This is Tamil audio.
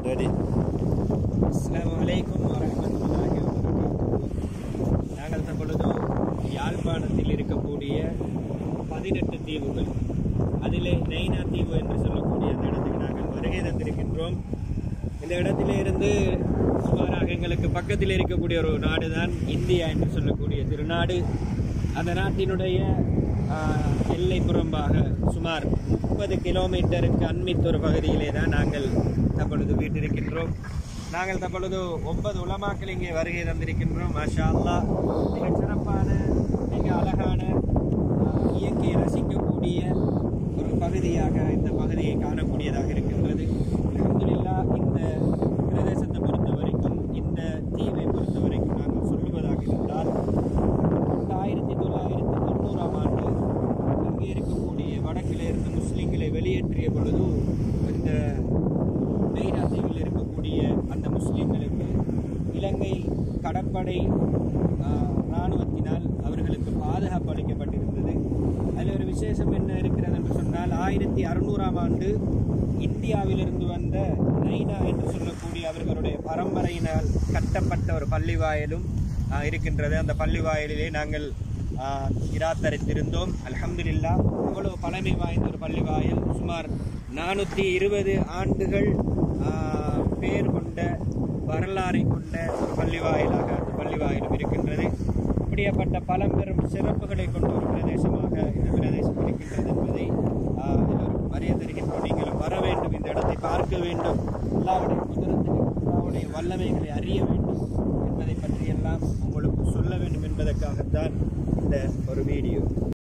ரெடி அஸ்ஸலாமு அலைக்கும் வரஹ்மத்துல்லாஹி வபரகாத்துஹு நாங்கள் தற்பொழுது யாழ்ப்பாணத்தில் இருக்கக்கூடிய பதினெட்டு தீவுகள் அதிலே நைனா தீவு என்று சொல்லக்கூடிய அந்த இடத்துக்கு நாங்கள் வருகை தந்திருக்கின்றோம் இந்த இடத்திலே இருந்து சுமாராக எங்களுக்கு பக்கத்தில் இருக்கக்கூடிய ஒரு நாடு தான் இந்தியா என்று சொல்லக்கூடிய திருநாடு அந்த நாட்டினுடைய ஆஹ், எல்லை புறம்பாக சுமார் முப்பது கிலோமீட்டருக்கு அண்மித்த ஒரு பகுதியிலே தான் நாங்கள் தற்பொழுது வீட்டிருக்கின்றோம் நாங்கள் தற்பொழுது ஒன்பது உலமாக்கள் இங்கே வருகை தந்திருக்கின்றோம் மாஷா அல்லாஹ் மிக சிறப்பான மிக அழகான ஆஹ், இயற்கையை ரசிக்கக்கூடிய ஒரு பகுதியாக இந்த பகுதியை காணக்கூடியதாக இருக்கின்றது அல்ஹம்துலில்லாஹ் இந்த பிரதேசத்தை பொறுத்த வரைக்கும் இந்த தீவை பொறுத்த வரைக்கும் நாங்கள் சொல்லுவதாக இருந்தால் இந்த ஆயிரத்தி தொள்ளாயிரத்தி தொண்ணூறாம் ஆண்டு இங்கே இருக்கக்கூடிய வடக்கில் இருந்து முஸ்லிம்களை வெளியேற்றிய பொழுது இந்த மெய்னா தீவில் இருக்கக்கூடிய அந்த முஸ்லிம்களுக்கு இலங்கை கடற்படை ஆஹ், இராணுவத்தினால் அவர்களுக்கு பாதுகாப்பு அளிக்கப்பட்டிருந்தது அதில் ஒரு விசேஷம் என்ன இருக்கிறது என்று சொன்னால் ஆயிரத்தி அறுநூறாம் ஆண்டு இந்தியாவிலிருந்து வந்த நைனா என்று சொல்லக்கூடிய அவர்களுடைய பரம்பரையினால் கட்டப்பட்ட ஒரு பள்ளி வாயிலும் ஆஹ், இருக்கின்றது அந்த பள்ளி வாயிலிலே நாங்கள் ஆஹ், இராத்தரித்திருந்தோம் அல்ஹம்துலில்லா அவ்வளவு பழமை வாய்ந்த ஒரு பள்ளி வாயில் சுமார் நானூற்றி இருபது ஆண்டுகள் ஆஹ், பேர் கொண்ட வரலாறை கொண்ட ஒரு பள்ளி வாயிலாக அந்த பள்ளி வாயிலும் இருக்கின்றது இப்படியாப்பட்ட பழம்பெரும் சிறப்புகளை கொண்ட ஒரு பிரதேசமாக இந்த பிரதேசம் இருக்கின்றது என்பதை ஆஹ், எல்லோருக்கும் அறிய தருகின்றோம் நீங்களும் வர வேண்டும் இந்த இடத்தை பார்க்க வேண்டும் அல்லாவுடைய குதிரத்தை அல்லாவுடைய வல்லமைகளை அறிய வேண்டும் என்பதை பற்றியெல்லாம் உங்களுக்கு சொல்ல வேண்டும் என்பதற்காகத்தான் இந்த ஒரு வீடியோ